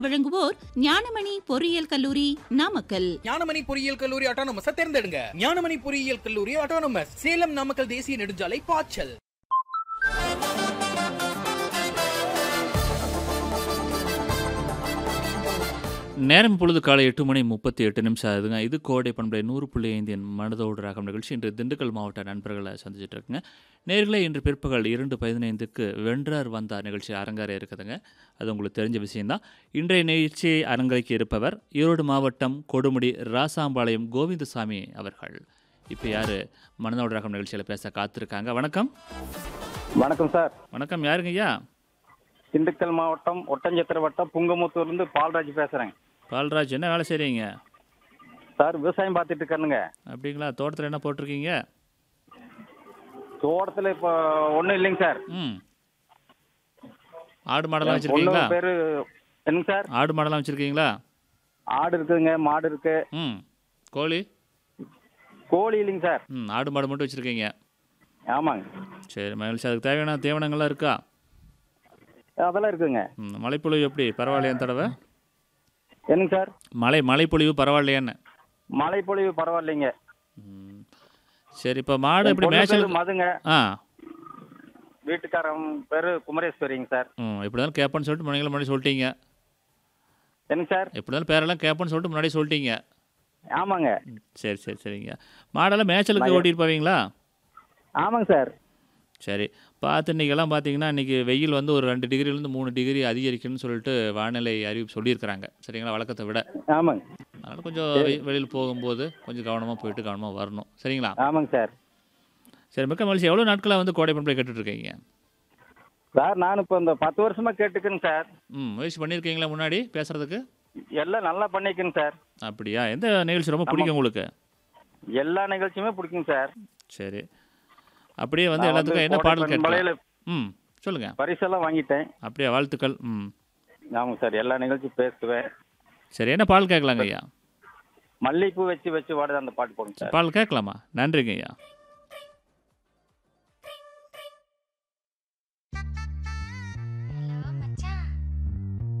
வழங்குவோர் ஞானமணி பொறியியல் கல்லூரி நாமக்கல் ஞானமணி பொறியியல் கல்லூரி ஆட்டோனமஸ் தேர்ந்தெடுங்க ஞானமணி பொறியியல் கல்லூரி ஆட்டோனமஸ் சேலம் நாமக்கல் தேசிய நெடுஞ்சாலை பாய்ச்சல் நேரம் பொழுது காலை எட்டு மணி முப்பத்தி எட்டு நிமிஷம் ஆகுதுங்க இது கோடை பண்பலை நூறு புள்ளி ஐந்தின் மனதோடு ராகம் நிகழ்ச்சி இன்று திண்டுக்கல் மாவட்ட நண்பர்களை சந்திச்சுட்டு இருக்குங்க நேர்களே இன்று பிற்பகல் இரண்டு பதினைந்துக்கு வென்றார் வந்தார் நிகழ்ச்சி அரங்கேற இருக்குதுங்க அது உங்களுக்கு தெரிஞ்ச விஷயம்தான் இன்றைய நிகழ்ச்சியை அரங்கேறிக்க இருப்பவர் ஈரோடு மாவட்டம் கொடுமுடி ராசாம்பாளையம் கோவிந்தசாமி அவர்கள் இப்போ யார் மனதோடு ராகம் நிகழ்ச்சியில் பேச காத்திருக்காங்க வணக்கம் வணக்கம் சார் வணக்கம் யாருங்க ஐயா திண்டுக்கல் மாவட்டம் ஒட்டஞ்சத்திர வட்டம் புங்கமுத்தூர்லேருந்து பால்ராஜ் பேசுகிறேன் பால்ராஜ் என்ன வேலை செய்கிறீங்க சார் விவசாயம் பார்த்துட்டு இருக்கேனுங்க அப்படிங்களா தோட்டத்தில் என்ன போட்டிருக்கீங்க தோட்டத்தில் இப்போ ஒன்றும் இல்லைங்க சார் ம் ஆடு மாடெல்லாம் என் பொண்ணு வச்சுருக்கீங்களா பேர் என்னங்க சார் ஆடு மாடெல்லாம் வச்சுருக்கீங்களா ஆடு இருக்குதுங்க மாடு இருக்கு ம் கோழி கோழி இல்லைங்க சார் ம் ஆடு மாடு மட்டும் வச்சுருக்கீங்க ஆமாங்க சரி மகிழ்ச்சி அதுக்கு தேவையான தீவனங்கள்லாம் இருக்கா அதெல்லாம் இருக்குங்க ம் மழைப்பொழிவு எப்படி பரவாயில்லையா இந்த தடவை என்னங்க சார் மழை மழைப்பொழிவு பரவாயில்லையான்னு மழை பொழிவு பரவாயில்லைங்க ம் சரி இப்போ மாடு என் எப்படி பொண்ணு மேய்ச்சல் பேரு மதுங்க ஆ வீட்டுக்காரன் பேர் குமரேஸ்வரிங்க சார் ம் எப்படி இருந்தாலும் கேட்பேன்னு சொல்லிட்டு முன்னாடி முன்னாடி சொல்லிட்டீங்க என்னங்க சார் எப்படி இருந்தாலும் பேரெல்லாம் கேட்பேன்னு சொல்லிட்டு முன்னாடி சொல்லிட்டீங்க ஆமாங்க ம், சரி சரி சரிங்க மாடெல்லாம் மேய்ச்சலுக்கு ஓட்டிட்டு போவீங்களா ஆமாங்க சார் சரி பார்த்து இன்றைக்கெல்லாம் பார்த்தீங்கன்னா இன்றைக்கி வெயில் வந்து ஒரு ரெண்டு டிகிரிலேருந்து மூணு டிகிரி அதிகரிக்குன்னு சொல்லிட்டு வானிலை அறிவிப்பு சொல்லியிருக்கிறாங்க சரிங்களா வழக்கத்தை விட ஆமாங்க அதனால் கொஞ்சம் வெ- வெளியில் போகும்போது கொஞ்சம் கவனமாக போயிட்டு கவனமாக வரணும் சரிங்களா ஆமாங்க சார் சரி மிக்க மகிழ்ச்சி எவ்வளோ நாட்களாக வந்து கோடை பண்பை கேட்டுட்ருக்கீங்க சார் நான் இப்போ இந்த பத்து வருஷமா கேட்டுக்கேங்க சார் ம் முயற்சி பண்ணியிருக்கீங்களா முன்னாடி பேசுகிறதுக்கு எல்லாம் நல்லா பண்ணிக்கங்க சார் அப்படியா எந்த நிகழ்ச்சி ரொம்ப பிடிக்கும் உங்களுக்கு எல்லா நிகழ்ச்சியுமே பிடிக்குங்க சார் சரி அப்படியே வந்து நான் எல்லாத்துக்கும் என்ன கோடை பாடல் கேட்கலாம் பண்பலையில ம் சொல்லுங்கள் பரிசெல்லாம் வாங்கிட்டேன் அப்படியே வாழ்த்துக்கள் ம் ஆமாங்க சார் எல்லா நிகழ்ச்சியும் பேசுவேன் சரி என்ன பாடல் கேட்கலாங்க ஐயா மல்லிகைப்பூ வச்சு வச்சு வாடுது அந்த பாட்டு போடுங்க சார் பாடல் கேட்கலாமா நன்றிங்க ஐயா